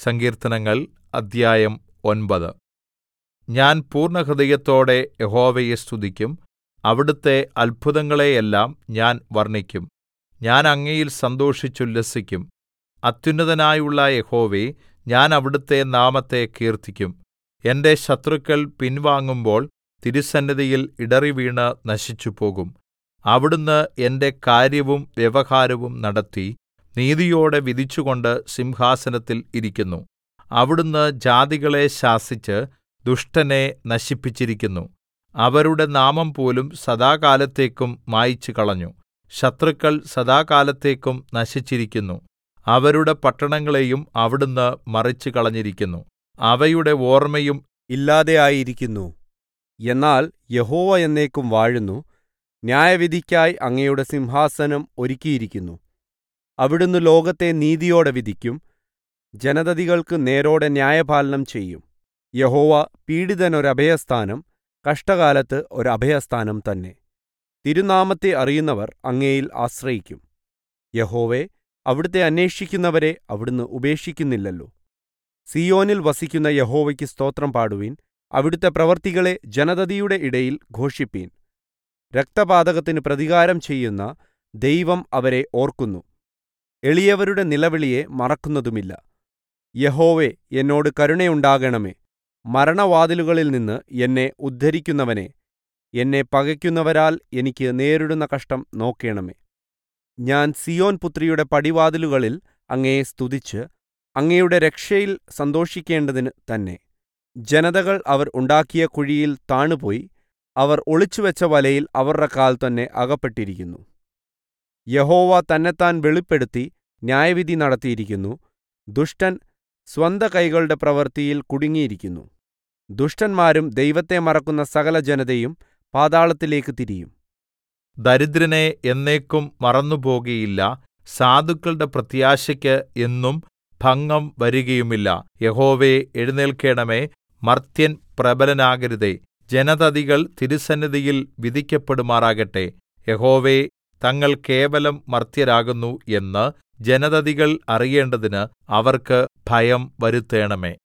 സങ്കീർത്തനങ്ങൾ അദ്ധ്യായം ഒൻപത് ഞാൻ പൂർണ്ണഹൃദയത്തോടെ യഹോവയെ സ്തുതിക്കും അവിടുത്തെ അത്ഭുതങ്ങളെയെല്ലാം ഞാൻ വർണ്ണിക്കും ഞാൻ അങ്ങയിൽ സന്തോഷിച്ചുല്ലസിക്കും അത്യുന്നതനായുള്ള യഹോവേ ഞാൻ അവിടുത്തെ നാമത്തെ കീർത്തിക്കും എന്റെ ശത്രുക്കൾ പിൻവാങ്ങുമ്പോൾ തിരുസന്നിധിയിൽ ഇടറിവീണ് നശിച്ചുപോകും അവിടുന്ന് എന്റെ കാര്യവും വ്യവഹാരവും നടത്തി നീതിയോടെ വിധിച്ചുകൊണ്ട് സിംഹാസനത്തിൽ ഇരിക്കുന്നു അവിടുന്ന് ജാതികളെ ശാസിച്ച് ദുഷ്ടനെ നശിപ്പിച്ചിരിക്കുന്നു അവരുടെ നാമം പോലും സദാകാലത്തേക്കും മായിച്ചുകളഞ്ഞു ശത്രുക്കൾ സദാകാലത്തേക്കും നശിച്ചിരിക്കുന്നു അവരുടെ പട്ടണങ്ങളെയും അവിടുന്ന് മറിച്ചുകളഞ്ഞിരിക്കുന്നു അവയുടെ ഓർമ്മയും ഇല്ലാതെയായിരിക്കുന്നു എന്നാൽ യഹോവ എന്നേക്കും വാഴുന്നു ന്യായവിധിക്കായി അങ്ങയുടെ സിംഹാസനം ഒരുക്കിയിരിക്കുന്നു അവിടുന്ന് ലോകത്തെ നീതിയോടെ വിധിക്കും ജനതതികൾക്ക് നേരോടെ ന്യായപാലനം ചെയ്യും യഹോവ പീഡിതനൊരഭയസ്ഥാനം കഷ്ടകാലത്ത് ഒരഭയസ്ഥാനം തന്നെ തിരുനാമത്തെ അറിയുന്നവർ അങ്ങയിൽ ആശ്രയിക്കും യഹോവേ അവിടുത്തെ അന്വേഷിക്കുന്നവരെ അവിടുന്ന് ഉപേക്ഷിക്കുന്നില്ലല്ലോ സിയോനിൽ വസിക്കുന്ന യഹോവയ്ക്ക് സ്തോത്രം പാടുവിൻ അവിടുത്തെ പ്രവൃത്തികളെ ജനതതിയുടെ ഇടയിൽ ഘോഷിപ്പീൻ രക്തപാതകത്തിന് പ്രതികാരം ചെയ്യുന്ന ദൈവം അവരെ ഓർക്കുന്നു എളിയവരുടെ നിലവിളിയെ മറക്കുന്നതുമില്ല യഹോവേ എന്നോട് കരുണയുണ്ടാകണമേ മരണവാതിലുകളിൽ നിന്ന് എന്നെ ഉദ്ധരിക്കുന്നവനെ എന്നെ പകയ്ക്കുന്നവരാൽ എനിക്ക് നേരിടുന്ന കഷ്ടം നോക്കേണമേ ഞാൻ സിയോൻ പുത്രിയുടെ പടിവാതിലുകളിൽ അങ്ങയെ സ്തുതിച്ച് അങ്ങയുടെ രക്ഷയിൽ സന്തോഷിക്കേണ്ടതിന് തന്നെ ജനതകൾ അവർ ഉണ്ടാക്കിയ കുഴിയിൽ താണുപോയി അവർ ഒളിച്ചുവെച്ച വലയിൽ അവരുടെ കാൽ തന്നെ അകപ്പെട്ടിരിക്കുന്നു യഹോവ തന്നെത്താൻ വെളിപ്പെടുത്തി ന്യായവിധി നടത്തിയിരിക്കുന്നു ദുഷ്ടൻ സ്വന്ത കൈകളുടെ പ്രവൃത്തിയിൽ കുടുങ്ങിയിരിക്കുന്നു ദുഷ്ടന്മാരും ദൈവത്തെ മറക്കുന്ന സകല ജനതയും പാതാളത്തിലേക്ക് തിരിയും ദരിദ്രനെ എന്നേക്കും മറന്നുപോകുകയില്ല സാധുക്കളുടെ പ്രത്യാശയ്ക്ക് എന്നും ഭംഗം വരികയുമില്ല യഹോവേ എഴുന്നേൽക്കേണമേ മർത്യൻ പ്രബലനാകരുതേ ജനതതികൾ തിരുസന്നിധിയിൽ വിധിക്കപ്പെടുമാറാകട്ടെ യഹോവേ തങ്ങൾ കേവലം മർത്യരാകുന്നു എന്ന് ജനതതികൾ അറിയേണ്ടതിന് അവർക്ക് ഭയം വരുത്തേണമേ